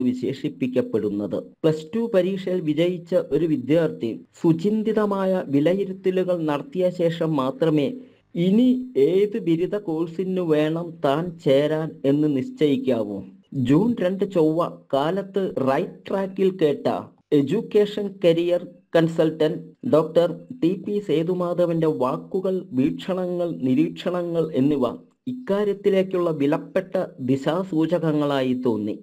വിശേഷിപ്പിക്കപ്പെടുന്നത് plus two പരീക്ഷയിൽ വിജയിച്ച ഒരു വിദ്യാർത്ഥി സുചിന്തിതമായ വിലയിരുത്തലുകൾ നടത്തിയ ശേഷം മാത്രമേ ഇനി ഏത് ബിരുദ കോഴ്സിനു വേണം താൻ ചേരാൻ എന്ന് നിശ്ചയിക്കാവൂ ജൂൺ രണ്ട് ചൊവ്വ കാലത്ത് റൈറ്റ് ട്രാക്കിൽ കേട്ട education career consultant doctor T P സേതുമാധവന്റെ വാക്കുകൾ വീക്ഷണങ്ങൾ നിരീക്ഷണങ്ങൾ എന്നിവ ഇക്കാര്യത്തിലേക്കുള്ള വിലപ്പെട്ട ദിശാസൂചകങ്ങളായി തോന്നി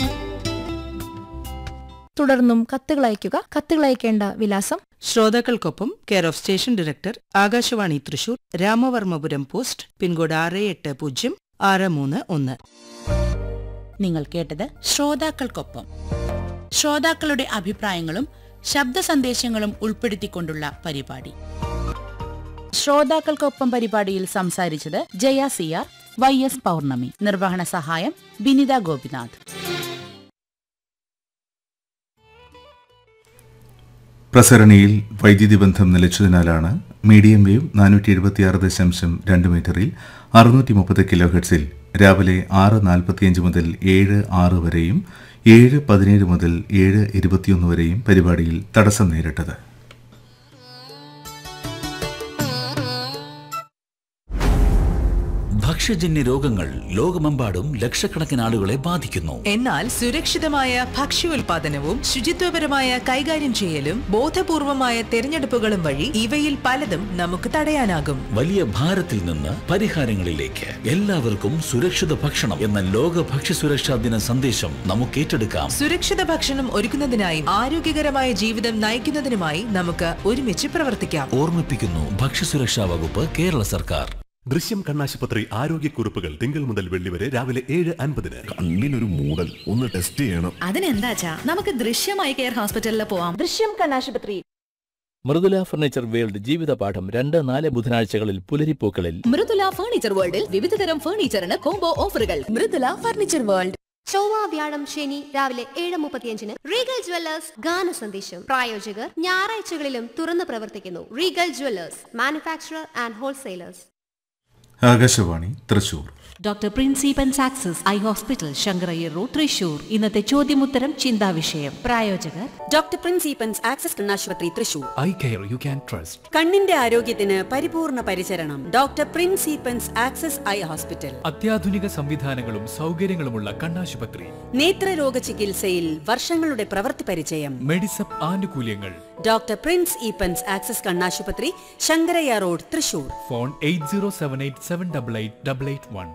തുടർന്നും കത്തുകൾ അയയ്ക്കുക കത്തുകൾ അയക്കേണ്ട വിലാസം ശ്രോതാക്കൾക്കൊപ്പം care of station director Akashvani Thrissur Ramavarmapuram post pin code ആറ് എട്ട് പൂജ്യം ആറ് മൂന്ന് ഒന്ന് നിങ്ങൾ കേട്ടത് ശ്രോതാക്കൾക്കൊപ്പം ശ്രോതാക്കളുടെ അഭിപ്രായങ്ങളും ശബ്ദ സന്ദേശങ്ങളും ഉൾപ്പെടുത്തിക്കൊണ്ടുള്ള പരിപാടി ശ്രോതാക്കൾക്കൊപ്പം പരിപാടിയിൽ സംസാരിച്ചത് ജയ സിയാർ വൈ എസ് പൗർണമി നിർവഹണ സഹായം ബിനിത ഗോപിനാഥ് പ്രസരണിയിൽ വൈദ്യുതി ബന്ധം നിലച്ചതിനാലാണ് മീഡിയം വേവ് നാനൂറ്റി എഴുപത്തിയാറ് ദശാംശം രണ്ട് മീറ്ററിൽ അറുന്നൂറ്റി മുപ്പത് കിലോ ഹെർട്സിൽ രാവിലെ ആറ് നാൽപ്പത്തിയഞ്ച് മുതൽ ഏഴ് ആറ് വരെയും ഏഴ് പതിനേഴ് മുതൽ ഏഴ് ഇരുപത്തിയൊന്ന് വരെയും പരിപാടിയിൽ തടസ്സം നേരിട്ടത് ഭക്ഷ്യജന്യ രോഗങ്ങൾ ലോകമെമ്പാടും ലക്ഷക്കണക്കിന് ആളുകളെ ബാധിക്കുന്നു എന്നാൽ സുരക്ഷിതമായ ഭക്ഷ്യോൽപാദനവും ശുചിത്വപരമായ കൈകാര്യം ചെയ്യലും ബോധപൂർവമായ തെരഞ്ഞെടുപ്പുകളും വഴി ഇവയിൽ പലതും നമുക്ക് തടയാനാകും വലിയ ഭാരത്തിൽ നിന്ന് പരിഹാരങ്ങളിലേക്ക് എല്ലാവർക്കും സുരക്ഷിത ഭക്ഷണം എന്ന ലോക ഭക്ഷ്യസുരക്ഷാ ദിന സന്ദേശം നമുക്ക് ഏറ്റെടുക്കാം സുരക്ഷിത ഭക്ഷണം ഒരുക്കുന്നതിനായും ആരോഗ്യകരമായ ജീവിതം നയിക്കുന്നതിനുമായി നമുക്ക് ഒരുമിച്ച് പ്രവർത്തിക്കാം ഓർമ്മിപ്പിക്കുന്നു ഭക്ഷ്യസുരക്ഷാ വകുപ്പ് കേരള സർക്കാർ ദൃശ്യം കണ്ണാശുപത്രി ആരോഗ്യക്കുറിപ്പുകൾ തിങ്കൾ മുതൽ വെള്ളി വരെ രാവിലെ ഏഴ് അൻപതിന് കണ്ണിനൊരു മൂടൽ ഒന്ന് ടെസ്റ്റ് ചെയ്യണം അതിനെന്താച്ചാ നമുക്ക് ദൃശ്യമായി കെയർ ഹോസ്പിറ്റലിൽ പോവാം ദൃശ്യം കണ്ണാശുപത്രി മൃദുല ഫർണിച്ചർ വേൾഡ് ജീവിതപാഠം രണ്ട് നാല് ബുധനാഴ്ചകളിൽ പുലരിപ്പൂക്കളിൽ മൃദുല ഫർണിച്ചർ വേൾഡിൽ വിവിധതരം ഫർണിച്ചറിന് കോംബോ ഓഫറുകൾ മൃദുല ഫർണിച്ചർ വേൾഡ് ചൊവ്വ വ്യാഴം ശനി രാവിലെ ഏഴ് മുപ്പത്തിയഞ്ചിന് റീഗൽ ജ്വല്ലേഴ്സ് ഗാന സന്ദേശം പ്രായോജകർ ഞായറാഴ്ചകളിലും തുറന്നു പ്രവർത്തിക്കുന്നു Regal jewellers manufacturer and wholesalers Akashvani Thrissur doctor principal's access eye hospital Sankarayyar road Thrissur ഇന്നത്തെ ചോദ്യമുത്തരം ചിന്താവിഷയം പ്രായോജകർ ഡോക്ടർ പ്രിൻസിപ്പൻസ് ആക്സസ് കണ്ണാശുപത്രി Thrissur eye care you can trust കണ്ണിന്റെ ആരോഗ്യത്തിന് പരിപൂർണ പരിചരണം doctor principal's access eye hospital അത്യാധുനിക സംവിധാനങ്ങളും സൗകര്യങ്ങളുമുള്ള കണ്ണാശുപത്രി നേത്രരോഗ ചികിത്സയിൽ വർഷങ്ങളുടെ പ്രവൃത്തി പരിചയം മെഡിസപ്പ് ആനുകൂല്യങ്ങൾ ഡോക്ടർ പ്രിൻസ് ഈപ്പൻസ് ആക്സസ് കണ്ണാശുപത്രി Sankarayya road Thrissur phone eight zero seven eight seven double eight double eight one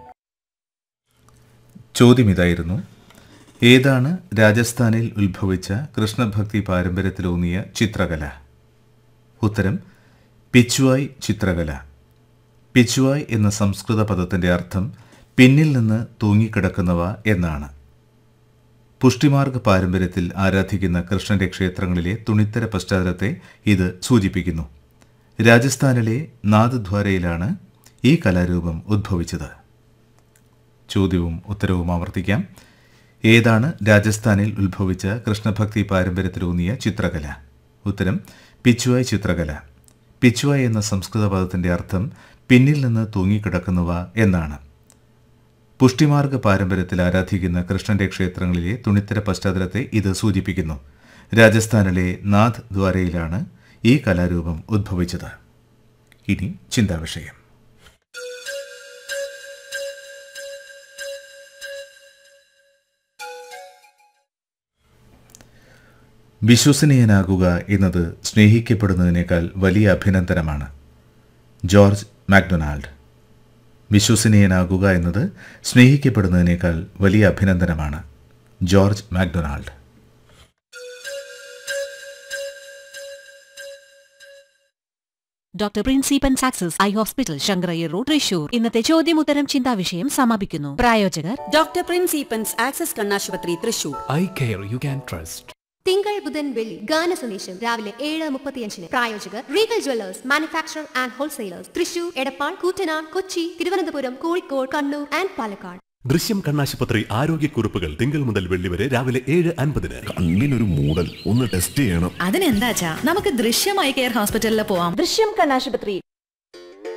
ചോദ്യം ഇതായിരുന്നു ഏതാണ് രാജസ്ഥാനിൽ ഉത്ഭവിച്ച കൃഷ്ണഭക്തി പാരമ്പര്യത്തിലൂന്നിയ ചിത്രകല ഉത്തരം പിച്ചുവായ് ചിത്രകല പിച്ചുവായ് എന്ന സംസ്കൃത പദത്തിൻ്റെ അർത്ഥം പിന്നിൽ നിന്ന് തൂങ്ങിക്കിടക്കുന്നവ എന്നാണ് പുഷ്ടിമാർഗ പാരമ്പര്യത്തിൽ ആരാധിക്കുന്ന കൃഷ്ണന്റെ ക്ഷേത്രങ്ങളിലെ തുണിത്തര പശ്ചാത്തലത്തെ ഇത് സൂചിപ്പിക്കുന്നു രാജസ്ഥാനിലെ നാഥദ്വാരയിലാണ് ഈ കലാരൂപം ഉദ്ഭവിച്ചത് ചോദ്യവും ഉത്തരവും ആവർത്തിക്കാം ഏതാണ് രാജസ്ഥാനിൽ ഉത്ഭവിച്ച കൃഷ്ണഭക്തി പാരമ്പര്യത്തിലൂന്നിയ ചിത്രകല ഉത്തരം പിച്ചുവായ് ചിത്രകല പിച്ചുവായ് എന്ന സംസ്കൃത പദത്തിൻ്റെ അർത്ഥം പിന്നിൽ നിന്ന് തൂങ്ങിക്കിടക്കുന്നവ എന്നാണ് പുഷ്ടിമാർഗ പാരമ്പര്യത്തിൽ ആരാധിക്കുന്ന കൃഷ്ണന്റെ ക്ഷേത്രങ്ങളിലെ തുണിത്തര പശ്ചാത്തലത്തെ ഇത് സൂചിപ്പിക്കുന്നു രാജസ്ഥാനിലെ നാഥ് ദ്വാരയിലാണ് ഈ കലാരൂപം ഉദ്ഭവിച്ചത് ഇനി ചിന്താവിഷയം വിശ്വസനീയനാകുക എന്നത് സ്നേഹിക്കപ്പെടുന്നതിനേക്കാൾ വലിയ അഭിനന്ദനമാണ് ജോർജ് മാക്ഡൊണാൾഡ് വിശ്വസനീയനാകുക എന്നത് സ്നേഹിക്കപ്പെടുന്നതിനേക്കാൾ വലിയ അഭിനന്ദനമാണ് George MacDonald doctor principal's access eye hospital Sankarayyar road Thrissur ഇന്നത്തെ ചോദ്യമുത്തരം ചിന്താവിഷയം സമാപിക്കുന്നു പ്രായോജകർ ഡോക്ടർ പ്രിൻസിപ്പൻസ് ആക്സസ് കണ്ണാശുപത്രി Thrissur eye care you can trust തിങ്കൾ ബുധൻ വെള്ളി ഗാന സന്ദേശം രാവിലെ ഏഴ് മുപ്പത്തിയഞ്ചിന് പ്രായോജകർ Regal jewellers manufacturer and wholesalers Thrissur Edappal Koottanad Kochi Thiruvananthapuram Kozhikode Kannur and Palakkad Drishyam കണ്ണാശുപത്രി ആരോഗ്യക്കുറിപ്പുകൾ തിങ്കൾ മുതൽ വെള്ളി വരെ രാവിലെ ഏഴ് അൻപതിന് കണ്ണിനൊരു മൂടൽ ഒന്ന് ടെസ്റ്റ് ചെയ്യണം അതിനെന്താച്ചാ നമുക്ക് ദൃശ്യമായി കെയർ ഹോസ്പിറ്റലിൽ പോവാം ദൃശ്യം കണ്ണാശുപത്രി